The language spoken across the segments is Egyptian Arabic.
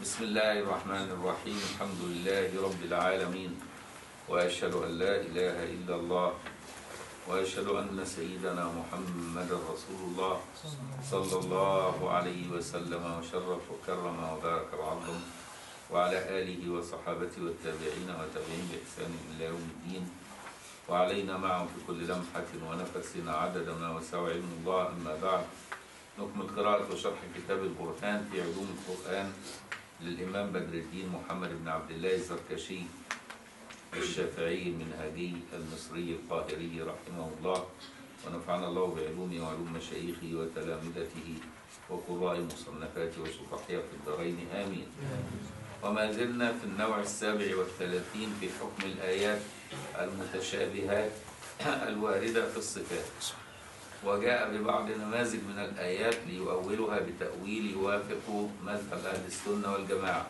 بسم الله الرحمن الرحيم الحمد لله رب العالمين وأشهد أن لا إله إلا الله وأشهد أن سيدنا محمد رسول الله صلى الله عليه وسلم وشرف وكرم وبارك وعظم وعلى آله وصحابته والتابعين وتابعين بإحسان إلى يوم الدين وعلينا معهم في كل لمحة ونفس عدد ما وسع علم الله أما بعد نكمل قراءة وشرح كتاب البرهان في علوم القرآن للإمام بدر الدين محمد بن عبد الله الزركشي الشافعي المنهجي المصري القاهري رحمه الله ونفعنا الله بعلومه وعلوم مشايخه وتلامذته وقراء مصنفاته وشطحها في الدارين آمين وما زلنا في النوع السابع والثلاثين في حكم الآيات المتشابهات الواردة في الصفات وجاء ببعض نماذج من الآيات ليؤولها بتأويل يوافق مذهب أهل السنة والجماعة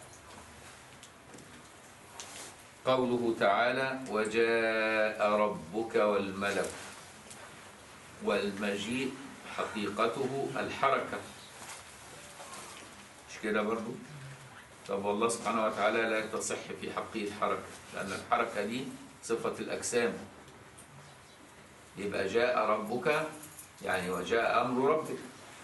قوله تعالى وجاء ربك والملك والمجيء حقيقته الحركة مش كده برضو طب والله سبحانه وتعالى لا تصح في حقه الحركة لأن الحركة دي صفة الأجسام يبقى جاء ربك يعني وجاء أمر ربك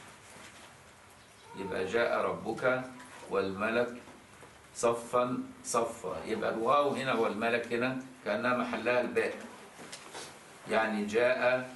يبقى جاء ربك والملك صفا صفا يبقى الواو هنا والملك هنا كأنها محلها الباء يعني جاء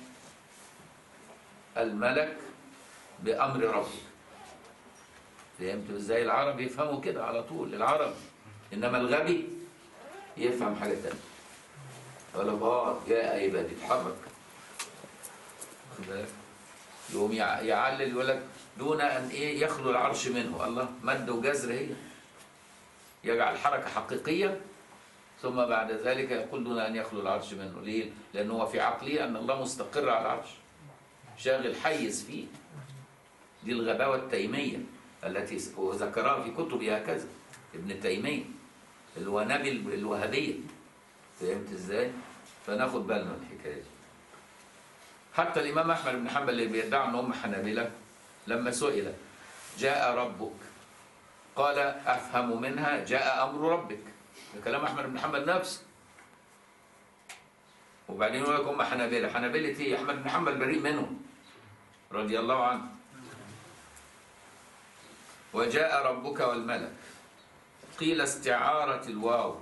الملك بأمر ربك فهمت ازاي العرب يفهموا كده على طول العرب انما الغبي يفهم حاجه ثانيه ولا اه جاء يبقى تتحرك واخد بالك؟ يقوم يع- يعلل يقول لك دون ان ايه يخلو العرش منه الله مد وجزر هي يجعل حركه حقيقيه ثم بعد ذلك يقول دون ان يخلو العرش منه ليه؟ لانه هو في عقله ان الله مستقر على العرش شاغل حيز فيه دي الغباوه التيميه التي س- ذكرها في كتبه هكذا ابن تيميه اللي هو نبي ال- الوهابيه فهمت ازاي؟ فناخد بالنا من الحكايه دي حتى الامام احمد بن حنبل اللي بيدعي ان هم حنابله لما سئل جاء ربك قال افهم منها جاء امر ربك ده كلام احمد بن حنبل نفسه وبعدين يقول لك هم حنابله حنابله ايه احمد بن حنبل بريء منهم رضي الله عنه وجاء ربك والملك قيل استعارة الواو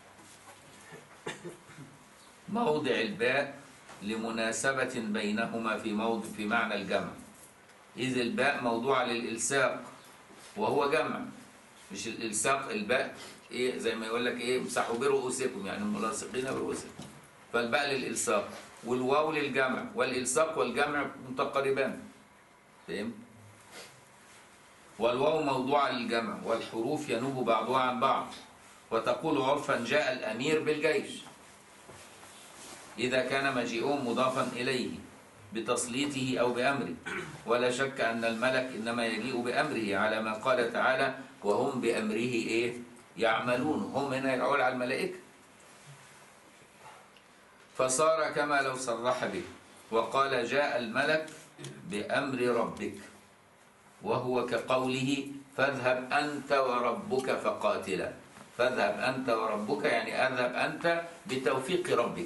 موضع الباء لمناسبة بينهما في موضع في معنى الجمع إذ الباء موضوعة للإلساق وهو جمع مش الإلساق الباء إيه زي ما يقول لك إيه امسحوا برؤوسكم يعني ملاصقين برؤوسكم فالباء للإلساق والواو للجمع والإلساق والجمع متقاربان فهمت؟ والواو موضوعة للجمع والحروف ينوب بعضها عن بعض وتقول عرفا جاء الأمير بالجيش إذا كان مجيئهم مضافا إليه بتسليطه أو بأمره ولا شك أن الملك إنما يجيء بأمره على ما قال تعالى وهم بأمره إيه يعملون هم هنا يدعون على الملائكة فصار كما لو صرح به وقال جاء الملك بأمر ربك وهو كقوله فاذهب أنت وربك فقاتلا فاذهب أنت وربك يعني اذهب أنت بتوفيق ربك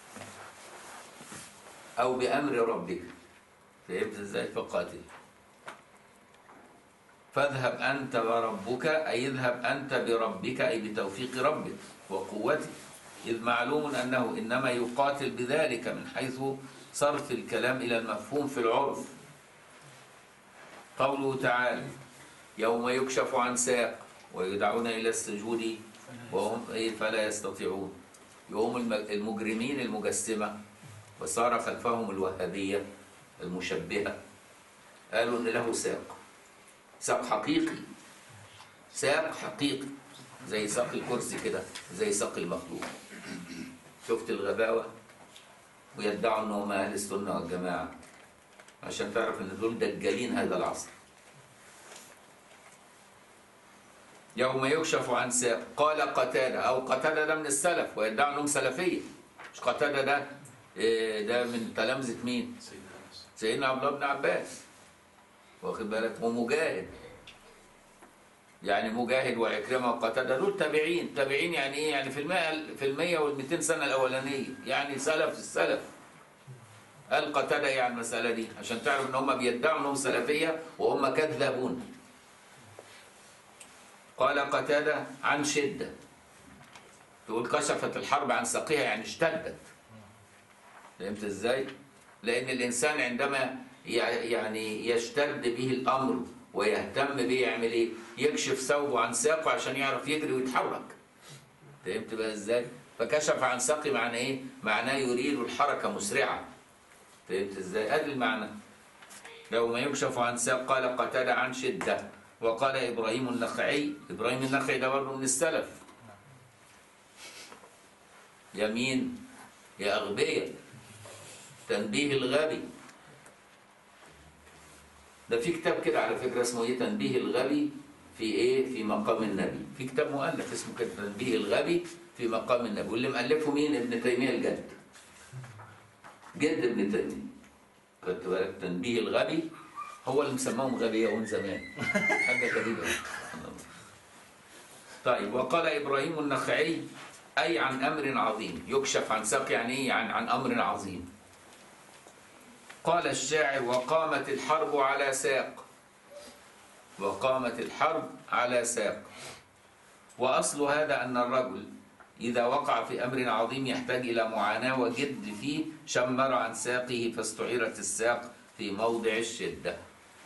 أو بأمر ربك فهمت ازاي فقاتل فاذهب أنت وربك أي اذهب أنت بربك أي بتوفيق ربك وقوته إذ معلوم أنه إنما يقاتل بذلك من حيث صرف الكلام إلى المفهوم في العرف قوله تعالى يوم يكشف عن ساق ويدعون إلى السجود وهم إيه فلا يستطيعون يوم الم- المجرمين المجسمة وصار خلفهم الوهابية المشبهة قالوا إن له ساق ساق حقيقي ساق حقيقي زي ساق الكرسي كده زي ساق المخلوق شفت الغباوة ويدعوا انهم اهل السنة والجماعة عشان تعرف ان دول دجالين هذا العصر يوم يكشف عن ساق قال قتادة او قتادة ده من السلف ويدعوا انهم سلفية مش قتادة ده إيه ده من تلامذة مين سيدنا عبد الله بن عباس واخد بالك ومجاهد يعني مجاهد وعكرمة وقتادة دول تابعين تابعين يعني ايه يعني في المئة في المية والمئتين سنة الأولانية يعني سلف السلف قال قتادة ايه على المسألة دي عشان تعرف ان هم بيدعوا انهم سلفية وهم كذابون قال قتادة عن شدة تقول كشفت الحرب عن ساقها يعني اشتدت فهمت ازاي؟ لأن الإنسان عندما يع- يعني يشتد به الأمر ويهتم به يعمل إيه؟ يكشف ثوبه عن ساقه عشان يعرف يجري ويتحرك. فهمت بقى إزاي؟ فكشف عن ساقي معناه إيه؟ معناه يريد الحركة مسرعة. فهمت إزاي؟ أدي المعنى. لو ما يكشف عن ساق قال قتادة عن شدة وقال إبراهيم النخعي إبراهيم النخعي ده برضه من السلف. يمين يا أغبياء تنبيه الغبي ده في كتاب كده على فكرة اسمه ايه تنبيه الغبي في ايه في مقام النبي في كتاب مؤلف اسمه كده تنبيه الغبي في مقام النبي واللي مؤلفه مين ابن تيمية الجد جد ابن تيمية خدت بالك تنبيه الغبي هو اللي مسماهم غبيون زمان حاجة غريبة طيب وقال إبراهيم النخعي أي عن أمر عظيم يكشف عن ساق يعني إيه يعني عن أمر عظيم قال الشاعر وقامت الحرب على ساق وقامت الحرب على ساق وأصل هذا أن الرجل إذا وقع في أمر عظيم يحتاج إلى معاناة وجد فيه شمر عن ساقه فاستعيرت الساق في موضع الشدة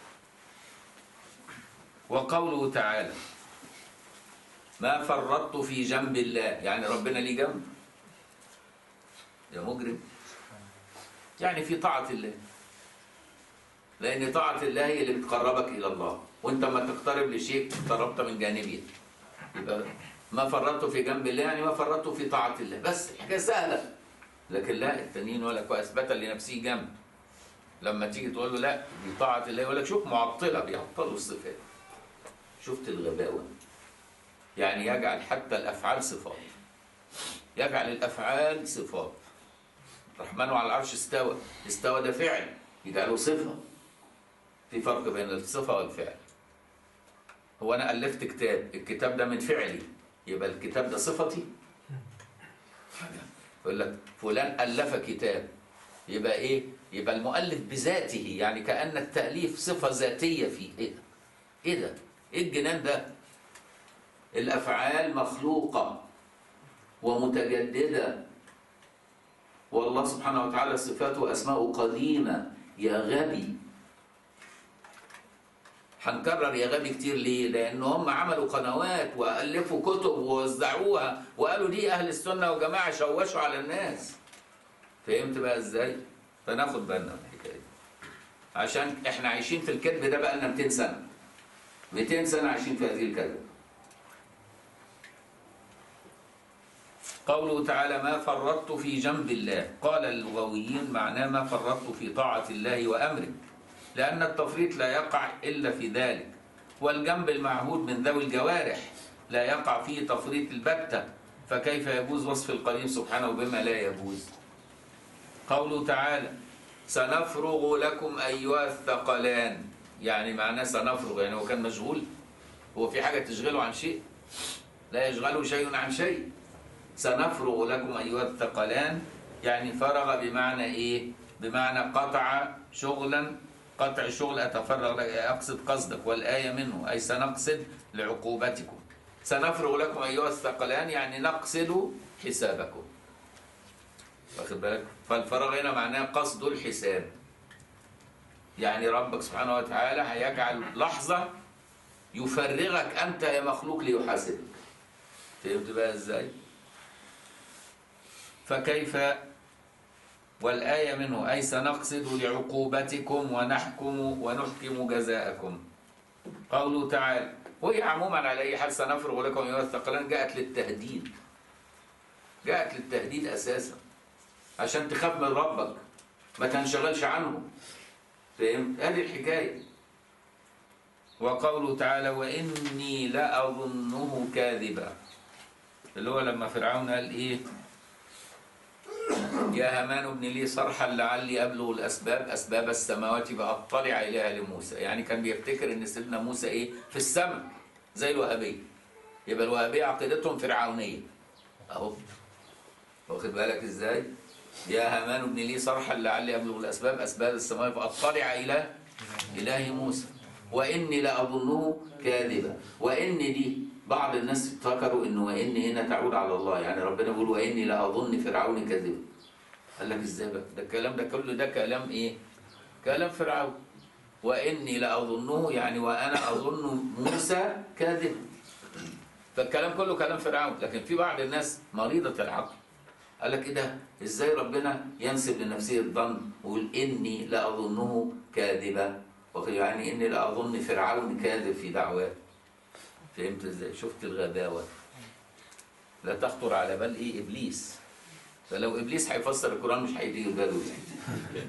وقوله تعالى ما فرطت في جنب الله يعني ربنا ليه جنب يا مجرم يعني في طاعة الله لأن طاعة الله هي اللي بتقربك إلى الله وأنت ما تقترب لشيء اقتربت من جانبه يبقى ما فرطت في جنب الله يعني ما فرطت في طاعة الله بس الحكاية سهلة لكن لا التانيين يقول لك وأثبت لنفسه جنب لما تيجي تقول له لا دي طاعة الله يقول لك شوف معطلة بيعطلوا الصفات شفت الغباوة يعني يجعل حتى الأفعال صفات يجعل الأفعال صفات الرحمن على العرش استوى استوى ده فعل يجعله صفة في فرق بين الصفة والفعل هو أنا ألفت كتاب الكتاب ده من فعلي يبقى الكتاب ده صفتي يقول لك فلان ألف كتاب يبقى إيه يبقى المؤلف بذاته يعني كأن التأليف صفة ذاتية فيه إيه ده إيه ده إيه الجنان ده الأفعال مخلوقة ومتجددة والله سبحانه وتعالى صفاته وأسماءه قديمة يا غبي هنكرر يا غبي كتير ليه؟ لأن هم عملوا قنوات وألفوا كتب ووزعوها وقالوا دي أهل السنة وجماعة شوشوا على الناس فهمت بقى إزاي؟ فناخد بالنا من الحكاية دي عشان إحنا عايشين في الكذب ده بقى لنا 200 سنة 200 سنة عايشين في هذه الكذب قوله تعالى ما فرطت في جنب الله قال اللغويين معناه ما فرطت في طاعة الله وأمره لأن التفريط لا يقع إلا في ذلك والجنب المعهود من ذوي الجوارح لا يقع فيه تفريط البتة فكيف يجوز وصف القديم سبحانه بما لا يجوز قوله تعالى سنفرغ لكم أيها الثقلان يعني معناه سنفرغ يعني هو كان مشغول هو في حاجة تشغله عن شيء لا يشغله شيء عن شيء سنفرغ لكم أيها الثقلان يعني فرغ بمعنى إيه بمعنى قطع شغلا قطع شغل أتفرغ لك أقصد قصدك والآية منه أي سنقصد لعقوبتكم سنفرغ لكم أيها الثقلان يعني نقصد حسابكم واخد بالك فالفراغ هنا معناه قصد الحساب يعني ربك سبحانه وتعالى هيجعل لحظة يفرغك أنت يا مخلوق ليحاسبك فهمت بقى إزاي؟ فكيف والآية منه أي سنقصد لعقوبتكم ونحكم ونحكم جزاءكم قوله تعالى وهي عموما على أي حال سنفرغ لكم أيها الثقلان جاءت للتهديد جاءت للتهديد أساسا عشان تخاف من ربك ما تنشغلش عنه فهمت؟ هذه الحكاية وقوله تعالى وإني لأظنه كاذبا اللي هو لما فرعون قال إيه يا هامان ابن لي صرحا لعلي ابلغ الاسباب اسباب السماوات فاطلع اليها لموسى يعني كان بيفتكر ان سيدنا موسى ايه في السماء زي الوهابية يبقى الوهابية عقيدتهم فرعونية أهو واخد بالك إزاي يا هامان ابن لي صرحا لعلي أبلغ الأسباب أسباب السماء فأطلع إلى إله موسى وإني لأظنه كاذبا وإن دي بعض الناس افتكروا إنه وإن هنا تعود على الله يعني ربنا بيقول وإني لأظن فرعون كاذبا قال لك ازاي بقى ده الكلام ده كله ده كلام ايه كلام فرعون واني لاظنه يعني وانا اظن موسى كاذب فالكلام كله كلام فرعون لكن في بعض الناس مريضه العقل قال لك ايه ده ازاي ربنا ينسب لنفسه الظن ويقول اني لاظنه كاذبا واخد- يعني اني لاظن فرعون كاذب في دعواه فهمت ازاي شفت الغباوه لا تخطر على بال ايه ابليس فلو ابليس هيفسر القران مش هيجي باله يعني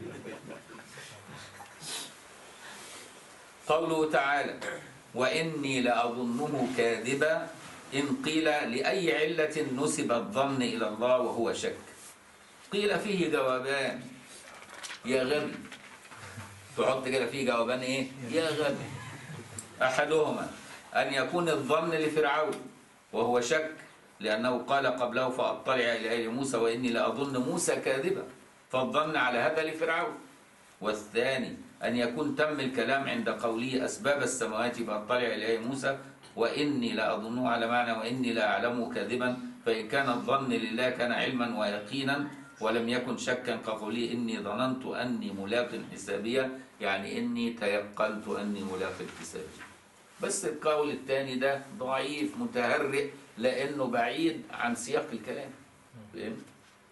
قوله تعالى واني لاظنه كاذبا ان قيل لاي عله نسب الظن الى الله وهو شك قيل فيه جوابان يا غبي تحط كده فيه جوابان ايه يا غبي احدهما ان يكون الظن لفرعون وهو شك لأنه قال قبله فأطلع إلى آل موسى وإني لأظن موسى كاذبا فالظن على هذا لفرعون والثاني أن يكون تم الكلام عند قوله أسباب السماوات فأطلع إلى آل موسى وإني لأظنه على معنى وإني لأعلمه كاذبا فإن كان الظن لله كان علما ويقينا ولم يكن شكا كقوله إني ظننت أني ملاق حسابية يعني إني تيقنت أني ملاق حسابية بس القول الثاني ده ضعيف متهرئ لانه بعيد عن سياق الكلام فهمت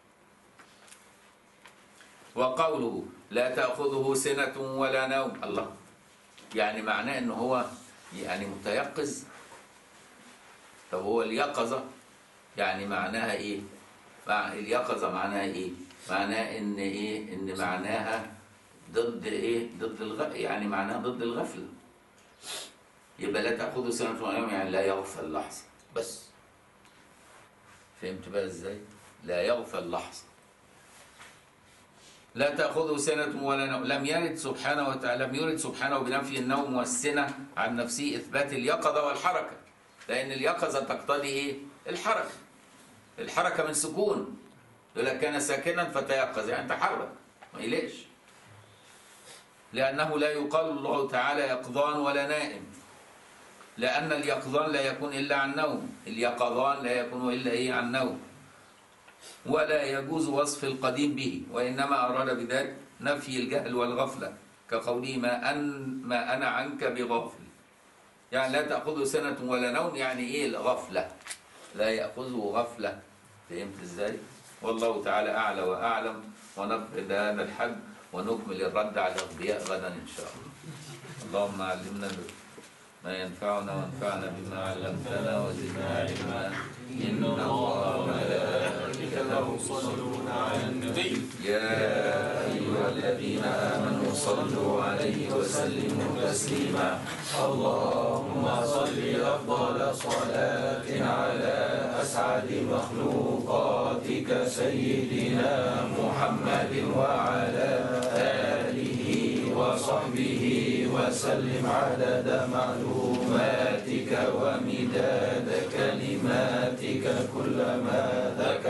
وقوله لا تاخذه سنه ولا نوم الله يعني معناه انه هو يعني متيقظ طب هو اليقظه يعني معناها ايه مع اليقظه معناها ايه معناها ان ايه ان معناها ضد ايه ضد الغ... يعني معناها ضد الغفله يبقى لا تأخذه سنة ولا يوم يعني لا يغفل لحظة بس فهمت بقى ازاي؟ لا يغفل لحظة لا تأخذه سنة ولا نوم لم يرد سبحانه وتعالى لم يرد سبحانه بنفي النوم والسنة عن نفسه إثبات اليقظة والحركة لأن اليقظة تقتضي إيه؟ الحركة الحركة من سكون يقول لك كان ساكنا فتيقظ يعني تحرك ما يليش لأنه لا يقال الله تعالى يقظان ولا نائم لأن اليقظان لا يكون إلا عن نوم اليقظان لا يكون إلا إيه عن نوم ولا يجوز وصف القديم به وإنما أراد بذلك نفي الجهل والغفلة كقوله ما, أن ما أنا عنك بغافل يعني لا تأخذه سنة ولا نوم يعني إيه الغفلة لا يأخذه غفلة فهمت إزاي والله تعالى أعلى وأعلم ونقف هذا الحد ونكمل الرد على الأغبياء غدا إن شاء الله اللهم علمنا ما ينفعنا وانفعنا بما علمتنا وزدنا علما إن الله وملائكته يصلون على النبي يا أيها الذين آمنوا صلوا عليه وسلموا تسليما اللهم صل أفضل صلاة على أسعد مخلوقاتك سيدنا محمد وعلى آله وصحبه وسلم عدد معلوماتك ومداد كلماتك كلما ذكر